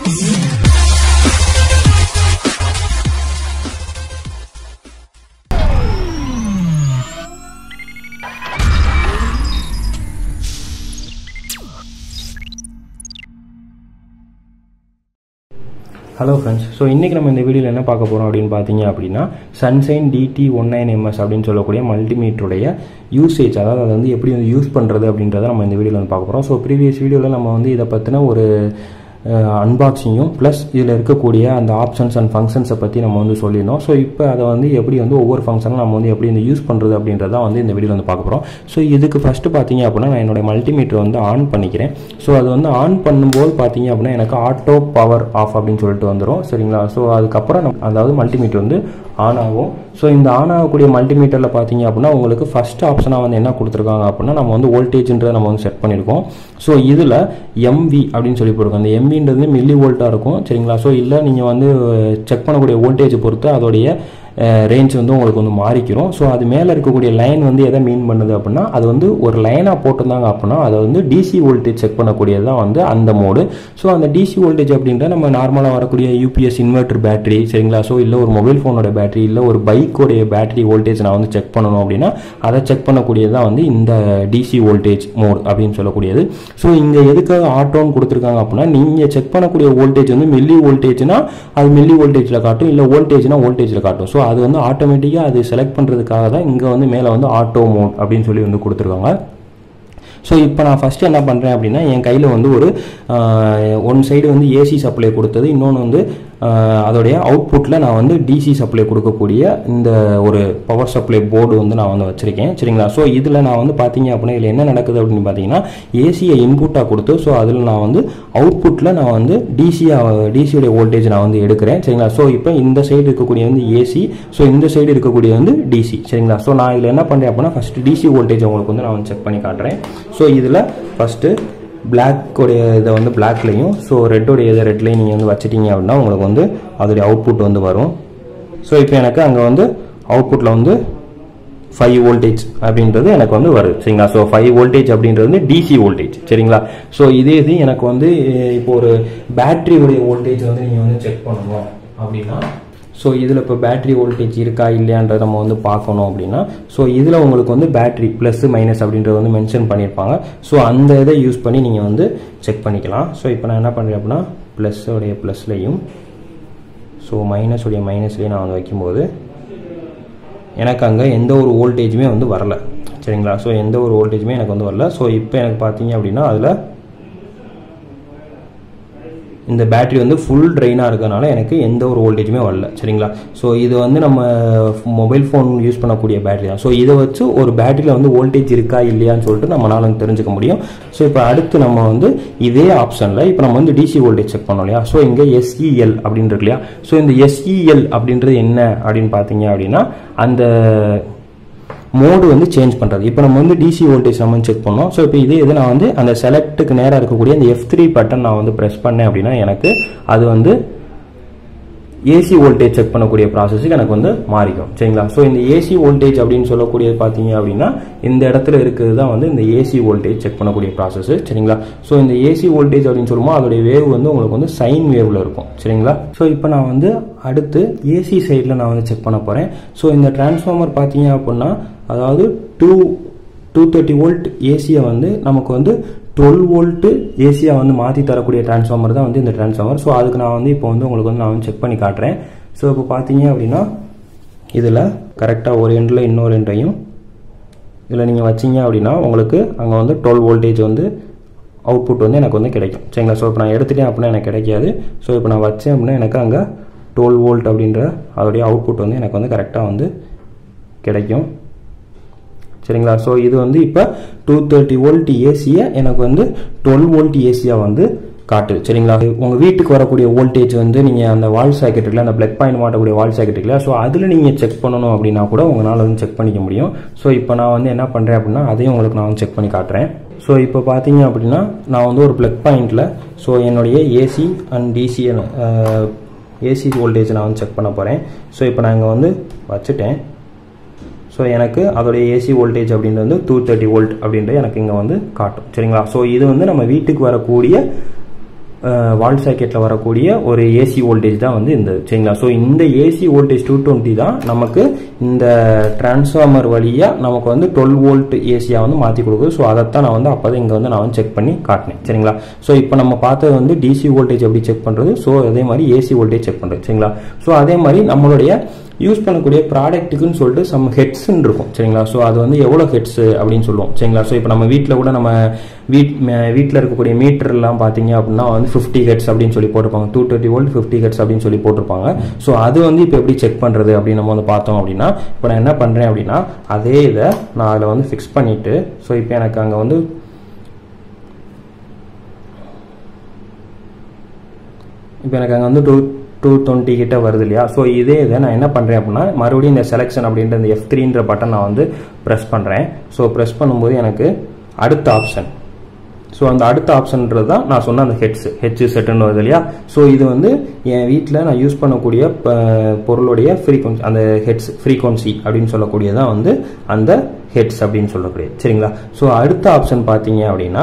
hello friends so இன்றைக்கி நம்ம இந்த வீடியோவில் என்ன பார்க்க போகிறோம் அப்படின்னு பார்த்தீங்க அப்படின்னா sunshine DT one nine MS அப்படின்னு சொல்லக்கூடிய மல்டிமீட்டருடைய யூசேஜ் அதாவது அதை வந்து எப்படி வந்து யூஸ் பண்ணுறது அப்படின்றத நம்ம இந்த வீடியோவில் வந்து பார்க்க போகிறோம் ஸோ ப்ரீவியஸ் வீடியோவில் நம்ம வந்து இதை பற்றின ஒரு அன்பாக்சிங்கும் ப்ளஸ் இதில் இருக்கக்கூடிய அந்த ஆப்ஷன்ஸ் அண்ட் ஃபங்க்ஷன்ஸை பற்றி நம்ம வந்து சொல்லியிருந்தோம் ஸோ இப்போ அதை வந்து எப்படி வந்து ஒவ்வொரு ஃபங்க்ஷனும் நம்ம வந்து எப்படி வந்து யூஸ் பண்ணுறது அப்படின்றத வந்து இந்த வீடியோவில் வந்து பார்க்க போகிறோம் ஸோ இதுக்கு ஃபஸ்ட்டு பார்த்தீங்க அப்படின்னா நான் என்னோட மல்டிமீட்டர் வந்து ஆன் பண்ணிக்கிறேன் ஸோ அது வந்து ஆன் பண்ணும்போது பார்த்தீங்க அப்படின்னா எனக்கு ஆட்டோ பவர் ஆஃப் அப்படின்னு சொல்லிட்டு வந்துடும் சரிங்களா ஸோ அதுக்கப்புறம் நம்ம அதாவது மல்டிமீட்டர் வந்து ஆன் ஆகும் ஸோ இந்த ஆன் ஆகக்கூடிய மல்டிமீட்டரில் பார்த்தீங்க அப்படின்னா உங்களுக்கு ஃபஸ்ட் ஆப்ஷனாக வந்து என்ன கொடுத்துருக்காங்க அப்படின்னா நம்ம வந்து வோல்டேஜ்ன்றதை நம்ம வந்து செட் பண்ணியிருக்கோம் ஸோ இதில் எம்வி அப்படின்னு சொல்லி போட்டிருக்கோம் அந்த எம்வின்றது மில்லி வோல்ட்டாக இருக்கும் சரிங்களா ஸோ இல்லை நீங்கள் வந்து செக் பண்ணக்கூடிய வோல்டேஜ் பொறுத்து அதோடைய ரேஞ்ச் வந்து உங்களுக்கு வந்து மாறிக்கிறோம் ஸோ அது மேலே இருக்கக்கூடிய லைன் வந்து எதை மீன் பண்ணுது அப்படின்னா அது வந்து ஒரு லைனாக போட்டிருந்தாங்க அப்படின்னா அதை வந்து டிசி வோல்டேஜ் செக் பண்ணக்கூடியது தான் வந்து அந்த மோடு ஸோ அந்த டிசி வோல்டேஜ் அப்படின்ற நம்ம நார்மலாக வரக்கூடிய யூபிஎஸ் இன்வெர்டர் பேட்டரி சரிங்களா ஸோ இல்லை ஒரு மொபைல் ஃபோனோட பேட்டரி இல்லை ஒரு பைக்கோடைய பேட்டரி வோல்டேஜ் நான் வந்து செக் பண்ணணும் அப்படின்னா அதை செக் பண்ணக்கூடியது தான் வந்து இந்த டிசி வோல்டேஜ் மோட் அப்படின்னு சொல்லக்கூடியது ஸோ இங்கே எதுக்காக ஆட்டோன்னு கொடுத்துருக்காங்க அப்படின்னா நீங்கள் செக் பண்ணக்கூடிய வோல்டேஜ் வந்து மில்லி வோல்டேஜ்னா அது மில்லி வோல்டேஜில் காட்டும் இல்லை வோல்டேஜ்னா வோல்டேஜில் காட்டும் ஸோ அது வந்து ஆட்டோமேட்டிக்காக அது செலக்ட் பண்ணுறதுக்காக தான் இங்கே வந்து மேலே வந்து ஆட்டோ மோட் அப்படின்னு சொல்லி வந்து கொடுத்துருக்காங்க ஸோ இப்போ நான் ஃபஸ்ட்டு என்ன பண்ணுறேன் அப்படின்னா என் கையில் வந்து ஒரு ஒன் சைடு வந்து ஏசி சப்ளை கொடுத்தது இன்னொன்று வந்து அதோடைய அவுட்புட்டில் நான் வந்து டிசி சப்ளை கொடுக்கக்கூடிய இந்த ஒரு பவர் சப்ளை போர்டு வந்து நான் வந்து வச்சுருக்கேன் சரிங்களா ஸோ இதில் நான் வந்து பார்த்தீங்க அப்படின்னா இதில் என்ன நடக்குது அப்படின்னு பார்த்தீங்கன்னா ஏசியை இன்புட்டாக கொடுத்து ஸோ அதில் நான் வந்து அவுட்புட்டில் நான் வந்து டிசியாக டிசியோடைய வோல்டேஜ் நான் வந்து எடுக்கிறேன் சரிங்களா ஸோ இப்போ இந்த சைடு இருக்கக்கூடிய வந்து ஏசி ஸோ இந்த சைடு இருக்கக்கூடிய வந்து டிசி சரிங்களா ஸோ நான் இதில் என்ன பண்ணுறேன் அப்படின்னா ஃபஸ்ட்டு டிசி வோல்டேஜ் உங்களுக்கு வந்து நான் வந்து செக் பண்ணி காட்டுறேன் ஸோ இதில் ஃபஸ்ட்டு பிளாக்கோடைய இதை வந்து பிளாக்லையும் ஸோ ரெட்டோடைய இதை ரெட்லையும் நீங்கள் வந்து வச்சிட்டீங்க அப்படின்னா உங்களுக்கு வந்து அதோடைய அவுட்புட் வந்து வரும் ஸோ இப்போ எனக்கு அங்கே வந்து அவுட்புட்டில் வந்து ஃபைவ் வோல்டேஜ் அப்படின்றது எனக்கு வந்து வருது சரிங்களா ஸோ ஃபைவ் வோல்டேஜ் அப்படின்றது வந்து டிசி வோல்டேஜ் சரிங்களா ஸோ இதே இது எனக்கு வந்து இப்போ ஒரு பேட்டரியுடைய வோல்டேஜ் வந்து நீங்கள் வந்து செக் பண்ணணும் அப்படின்னா ஸோ இதில் இப்போ பேட்டரி வோல்டேஜ் இருக்கா இல்லையான்றத நம்ம வந்து பார்க்கணும் அப்படின்னா ஸோ இதில் உங்களுக்கு வந்து பேட்டரி ப்ளஸ் மைனஸ் அப்படின்றத வந்து மென்ஷன் பண்ணியிருப்பாங்க ஸோ அந்த இதை யூஸ் பண்ணி நீங்கள் வந்து செக் பண்ணிக்கலாம் ஸோ இப்போ நான் என்ன பண்ணுறேன் அப்படின்னா ப்ளஸ்ஸோடைய ப்ளஸ்லையும் ஸோ மைனஸோடைய மைனஸ்லையும் நான் வந்து வைக்கும்போது எனக்கு அங்கே எந்த ஒரு வோல்டேஜுமே வந்து வரல சரிங்களா ஸோ எந்த ஒரு வோல்டேஜுமே எனக்கு வந்து வரல ஸோ இப்போ எனக்கு பார்த்தீங்க அப்படின்னா அதில் இந்த பேட்டரி வந்து ஃபுல் ட்ரெயினாக இருக்கனால எனக்கு எந்த ஒரு வோல்டேஜுமே வரல சரிங்களா ஸோ இது வந்து நம்ம மொபைல் ஃபோன் யூஸ் பண்ணக்கூடிய பேட்டரி தான் ஸோ இதை வச்சு ஒரு பேட்டரியில் வந்து வோல்டேஜ் இருக்கா இல்லையான்னு சொல்லிட்டு நம்மளால தெரிஞ்சுக்க முடியும் ஸோ இப்போ அடுத்து நம்ம வந்து இதே ஆப்ஷனில் இப்போ நம்ம வந்து டிசி வோல்டேஜ் செக் பண்ணோம் இல்லையா ஸோ இங்கே எஸ்இஎல் அப்படின்னு இருக்கு இல்லையா ஸோ இந்த எஸ்இஎல் அப்படின்றது என்ன அப்படின்னு பார்த்தீங்க அப்படின்னா அந்த மோடு வந்து சேஞ்ச் பண்ணுறது இப்போ நம்ம வந்து டிசி வோல்டேஜ் நம்ம செக் பண்ணோம் ஸோ இப்போ இதே இது நான் வந்து அந்த செலக்ட்டுக்கு நேராக இருக்கக்கூடிய அந்த எஃப் த்ரீ பட்டன் நான் வந்து ப்ரெஸ் பண்ணேன் அப்படின்னா எனக்கு அது வந்து ஏசி வோல்டேஜ் செக் பண்ணக்கூடிய ப்ராசஸுக்கு எனக்கு வந்து மாறிக்கும் சரிங்களா ஸோ இந்த ஏசி வோல்டேஜ் அப்படின்னு சொல்லக்கூடியது பார்த்தீங்க அப்படின்னா இந்த இடத்துல இருக்கிறது தான் வந்து இந்த ஏசி வோல்டேஜ் செக் பண்ணக்கூடிய ப்ராசஸ் சரிங்களா ஸோ இந்த ஏசி வோல்டேஜ் அப்படின்னு சொல்லும்போது அதோடைய வேவ் வந்து உங்களுக்கு வந்து சைன் வேவ்ல இருக்கும் சரிங்களா ஸோ இப்போ நான் வந்து அடுத்து ஏசி சைடில் நான் வந்து செக் பண்ண போகிறேன் ஸோ இந்த டிரான்ஸ்ஃபார்மர் பார்த்தீங்க அப்படின்னா அதாவது டூ டூ தேர்ட்டி வோல்ட் ஏசியை வந்து நமக்கு வந்து டுவெல் வோல்ட்டு ஏசியாக வந்து மாற்றி தரக்கூடிய டிரான்ஸ்ஃபார்மர் தான் வந்து இந்த டிரான்ஸ்ஃபார்மர் ஸோ அதுக்கு நான் வந்து இப்போ வந்து உங்களுக்கு வந்து நான் வந்து செக் பண்ணி காட்டுறேன் ஸோ இப்போ பார்த்தீங்க அப்படின்னா இதில் கரெக்டாக ஒரு எண்டில் இன்னொரு எண்டையும் இதில் நீங்கள் வச்சிங்க அப்படின்னா உங்களுக்கு அங்கே வந்து டுவெல் வோல்டேஜ் வந்து அவுட்புட் வந்து எனக்கு வந்து கிடைக்கும் சரிங்களா ஸோ இப்போ நான் எடுத்துட்டேன் அப்படின்னா எனக்கு கிடைக்காது ஸோ இப்போ நான் வச்சேன் அப்படின்னா எனக்கு அங்கே டுவெல் வோல்ட் அப்படின்ற அதோடைய அவுட்புட் வந்து எனக்கு வந்து கரெக்டாக வந்து கிடைக்கும் சரிங்களா ஸோ இது வந்து இப்போ டூ தேர்ட்டி வோல்ட் ஏசியை எனக்கு வந்து டுவெல் வோல்ட் ஏசியாக வந்து காட்டுது சரிங்களா உங்கள் வீட்டுக்கு வரக்கூடிய வோல்டேஜ் வந்து நீங்கள் அந்த வால் சாக்கெட் இருக்குல்ல அந்த பிளக் பாயிண்ட் மாட்டக்கூடிய வால் சாக்கெட் இருக்குல்ல ஸோ அதில் நீங்கள் செக் பண்ணணும் அப்படின்னா கூட உங்களால் வந்து செக் பண்ணிக்க முடியும் ஸோ இப்போ நான் வந்து என்ன பண்ணுறேன் அப்படின்னா அதையும் உங்களுக்கு நான் வந்து செக் பண்ணி காட்டுறேன் ஸோ இப்போ பார்த்தீங்க அப்படின்னா நான் வந்து ஒரு பிளக் பாயிண்டில் ஸோ என்னுடைய AC and DC AC voltage நான் வந்து செக் பண்ண போகிறேன் ஸோ இப்போ நான் இங்கே வந்து வச்சுட்டேன் ஸோ எனக்கு அதோடைய ஏசி வோல்டேஜ் அப்படின்றது வந்து டூ தேர்ட்டி வோல்ட் அப்படின்றது எனக்கு இங்கே வந்து காட்டும் சரிங்களா ஸோ இது வந்து நம்ம வீட்டுக்கு வரக்கூடிய வால் சாக்கெட்டில் வரக்கூடிய ஒரு ஏசி வோல்டேஜ் தான் வந்து இந்த சரிங்களா ஸோ இந்த ஏசி வோல்டேஜ் டூ டுவெண்ட்டி தான் நமக்கு இந்த டிரான்ஸ்ஃபார்மர் வழியாக நமக்கு வந்து டுவெல் வோல்ட் ஏசியாக வந்து மாற்றி கொடுக்குது ஸோ அதைத்தான் நான் வந்து அப்போ தான் இங்கே வந்து நான் வந்து செக் பண்ணி காட்டினேன் சரிங்களா ஸோ இப்போ நம்ம பார்த்தது வந்து டிசி வோல்டேஜ் எப்படி செக் பண்ணுறது ஸோ அதே மாதிரி ஏசி வோல்டேஜ் செக் பண்ணுறது சரிங்களா ஸோ அதே மாதிரி நம்மளுடைய யூஸ் பண்ணக்கூடிய ப்ராடக்ட்டுக்குன்னு சொல்லிட்டு சம் ஹெட்ஸ்ன்னு இருக்கும் சரிங்களா ஸோ அது வந்து எவ்வளோ ஹெட்ஸ் அப்படின்னு சொல்லுவோம் சரிங்களா ஸோ இப்போ நம்ம வீட்டில் கூட நம்ம வீட் வீட்டில் இருக்கக்கூடிய மீட்டர்லாம் பார்த்தீங்க அப்படின்னா வந்து ஃபிஃப்டி ஹெட்ஸ் அப்படின்னு சொல்லி போட்டிருப்பாங்க two thirty volt fifty hertz அப்படின்னு சொல்லி போட்டிருப்பாங்க ஸோ அது வந்து இப்போ எப்படி செக் பண்ணுறது அப்படின்னு நம்ம வந்து பார்த்தோம் அப்படின்னா இப்போ நான் என்ன பண்ணுறேன் அப்படின்னா அதே இதை நான் அதில் வந்து ஃபிக்ஸ் பண்ணிவிட்டு ஸோ இப்போ எனக்கு அங்கே வந்து இப்போ எனக்கு அங்கே வந்து டூ டூ டுவெண்ட்டி கிட்ட வருது இல்லையா ஸோ இதே இதை நான் என்ன பண்ணுறேன் அப்படின்னா மறுபடியும் இந்த செலெக்ஷன் அப்படின்ற இந்த எஃப் த்ரீன்ற பட்டன் நான் வந்து ப்ரெஸ் பண்ணுறேன் ஸோ ப்ரெஸ் பண்ணும்போது எனக்கு அடுத்த ஆப்ஷன் ஸோ அந்த அடுத்த ஆப்ஷன்ன்றது தான் நான் சொன்ன அந்த ஹெட்ஸ் ஹெச் செட்டுன்னு வருது இல்லையா ஸோ இது வந்து என் வீட்டில் நான் யூஸ் பண்ணக்கூடிய பொருளுடைய ஃப்ரீக்வன்சி அந்த ஹெட்ஸ் ஃப்ரீக்வன்சி அப்படின்னு சொல்லக்கூடியதான் வந்து அந்த ஹெட்ஸ் அப்படின்னு சொல்லக்கூடியது சரிங்களா ஸோ அடுத்த ஆப்ஷன் பார்த்தீங்க அப்படின்னா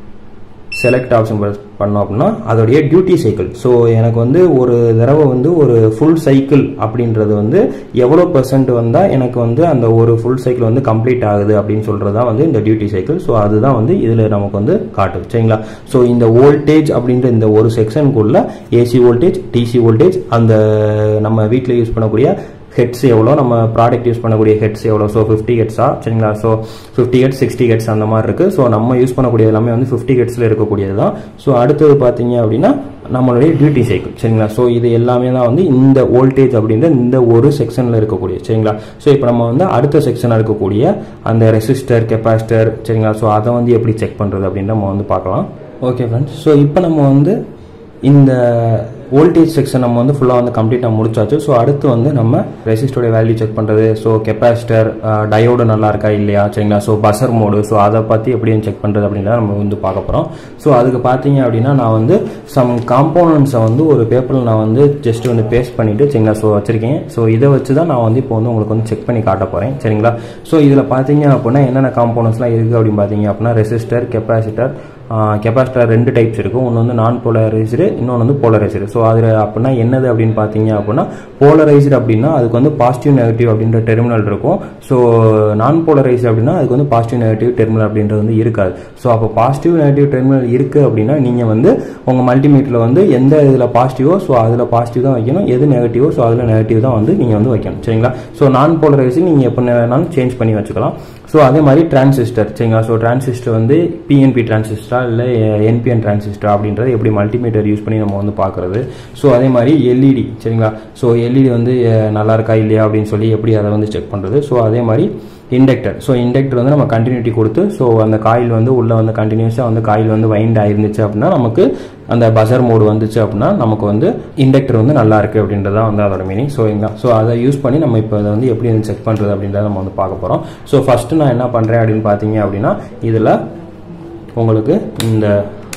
செலக்ட் ஆப்ஷன் பண்ணோம் அப்படின்னா அதோடைய டியூட்டி சைக்கிள் ஸோ எனக்கு வந்து ஒரு தடவை வந்து ஒரு ஃபுல் சைக்கிள் அப்படின்றது வந்து எவ்வளோ பர்சன்ட் வந்தால் எனக்கு வந்து அந்த ஒரு ஃபுல் சைக்கிள் வந்து கம்ப்ளீட் ஆகுது அப்படின்னு சொல்கிறது தான் வந்து இந்த டியூட்டி சைக்கிள் ஸோ அதுதான் வந்து இதில் நமக்கு வந்து காட்டுது சரிங்களா ஸோ இந்த வோல்டேஜ் அப்படின்ற இந்த ஒரு செக்ஷனுக்குள்ள ஏசி வோல்டேஜ் டிசி வோல்டேஜ் அந்த நம்ம வீட்டில் யூஸ் பண்ணக்கூடிய ஹெட்ஸ் எவ்வளோ நம்ம ப்ராடக்ட் யூஸ் பண்ணக்கூடிய ஹெட்ஸ் எவ்வளோ ஸோ ஃபிஃப்டி ஹெட்ஸா சரிங்களா so fifty hertz sixty hertz அந்த மாதிரி இருக்குது ஸோ நம்ம யூஸ் பண்ணக்கூடிய எல்லாமே வந்து ஃபிஃப்டி ஹெட்ஸில் இருக்கக்கூடியது தான் ஸோ அடுத்தது பார்த்தீங்க அப்படின்னா நம்மளுடைய டியூட்டி சைக்கிள் சரிங்களா ஸோ இது எல்லாமே தான் வந்து இந்த வோல்டேஜ் அப்படின்ற இந்த ஒரு செக்ஷனில் இருக்கக்கூடிய சரிங்களா ஸோ இப்போ நம்ம வந்து அடுத்த செக்ஷனாக இருக்கக்கூடிய அந்த ரெசிஸ்டர் கெப்பாசிட்டர் சரிங்களா ஸோ அதை வந்து எப்படி செக் பண்ணுறது அப்படின்னு நம்ம வந்து பார்க்கலாம் ஓகே ஃப்ரெண்ட்ஸ் ஸோ இப்போ நம்ம வந்து இந்த வோல்டேஜ் செக்ஷன் நம்ம வந்து ஃபுல்லாக வந்து கம்ப்ளீட்டாக முடிச்சாச்சு ஸோ அடுத்து வந்து நம்ம ரெசிஸ்டோடைய வேல்யூ செக் பண்ணுறது ஸோ கெப்பாசிட்டர் டயோடு நல்லா இருக்கா இல்லையா சரிங்களா ஸோ பசர் மோடு ஸோ அதை பற்றி எப்படி செக் பண்ணுறது அப்படின்றத நம்ம வந்து பார்க்க போகிறோம் ஸோ அதுக்கு பார்த்தீங்க அப்படின்னா நான் வந்து சம் காம்போனன்ட்ஸை வந்து ஒரு பேப்பரில் நான் வந்து ஜஸ்ட் வந்து பேஸ்ட் பண்ணிவிட்டு சரிங்களா ஸோ வச்சுருக்கேன் ஸோ இதை வச்சு தான் நான் வந்து இப்போ வந்து உங்களுக்கு வந்து செக் பண்ணி காட்ட போகிறேன் சரிங்களா ஸோ இதில் பார்த்தீங்க அப்படின்னா என்னென்ன காம்போனன்ட்ஸ்லாம் இருக்குது அப்படின்னு பார்த்தீங்க அப்படின்னா ரெசிஸ்டர் கெப்பாசிட்டர் கெப்பாசிட்டர் ரெண்டு டைப்ஸ் இருக்கும் ஒன்று வந்து நான் போலரைஸ்டு இன்னொன்று வந்து போலரைஸ்டு ஸோ அதில் அப்படின்னா என்னது அப்படின்னு பார்த்தீங்க அப்படின்னா போலரைஸ்டு அப்படின்னா அதுக்கு வந்து பாசிட்டிவ் நெகட்டிவ் அப்படின்ற டெர்மினல் இருக்கும் ஸோ நான் போலரைஸ்டு அப்படின்னா அதுக்கு வந்து பாசிட்டிவ் நெகட்டிவ் டெர்மினல் அப்படின்றது வந்து இருக்காது ஸோ அப்போ பாசிட்டிவ் நெகட்டிவ் டெர்மினல் இருக்குது அப்படின்னா நீங்கள் வந்து உங்கள் மல்டிமீட்டரில் வந்து எந்த இதில் பாசிட்டிவோ ஸோ அதில் பாசிட்டிவ் தான் வைக்கணும் எது நெகட்டிவோ ஸோ அதில் நெகட்டிவ் தான் வந்து நீங்கள் வந்து வைக்கணும் சரிங்களா ஸோ நான் போலரைஸ்டு நீங்கள் எப்போ வேணாலும் சேஞ்ச் பண்ணி வச்சுக்கலாம் ஸோ அதே மாதிரி டிரான்சிஸ்டர் சரிங்களா ஸோ டிரான்சிஸ்டர் வந்து பிஎன்பி டிரான்சிஸ்டரா இல்லை என்பிஎன் டிரான்சிஸ்டர் அப்படின்றது எப்படி மல்டிமீட்டர் யூஸ் பண்ணி நம்ம வந்து பார்க்குறது ஸோ அதே மாதிரி எல்இடி சரிங்களா ஸோ எல்இடி வந்து நல்லா இருக்கா இல்லையா அப்படின்னு சொல்லி எப்படி அதை வந்து செக் பண்ணுறது ஸோ அதே மாதிரி இண்டக்டர் ஸோ இண்டக்டர் வந்து நம்ம கண்டினியூட்டி கொடுத்து ஸோ அந்த காயில் வந்து உள்ளே வந்து கண்டினியூஸாக வந்து காயில் வந்து வைண்ட் ஆயிருந்துச்சு அப்படின்னா நமக்கு அந்த பசர் மோடு வந்துச்சு அப்படின்னா நமக்கு வந்து இண்டக்டர் வந்து நல்லா இருக்குது அப்படின்றத வந்து அதோட மீனிங் ஸோ இங்கே ஸோ அதை யூஸ் பண்ணி நம்ம இப்போ அதை வந்து எப்படி வந்து செக் பண்ணுறது அப்படின்றத நம்ம வந்து பார்க்க போகிறோம் ஸோ ஃபஸ்ட்டு நான் என்ன பண்ணுறேன் அப்படின்னு பார்த்தீங்க அப்படின்னா இதில் உங்களுக்கு இந்த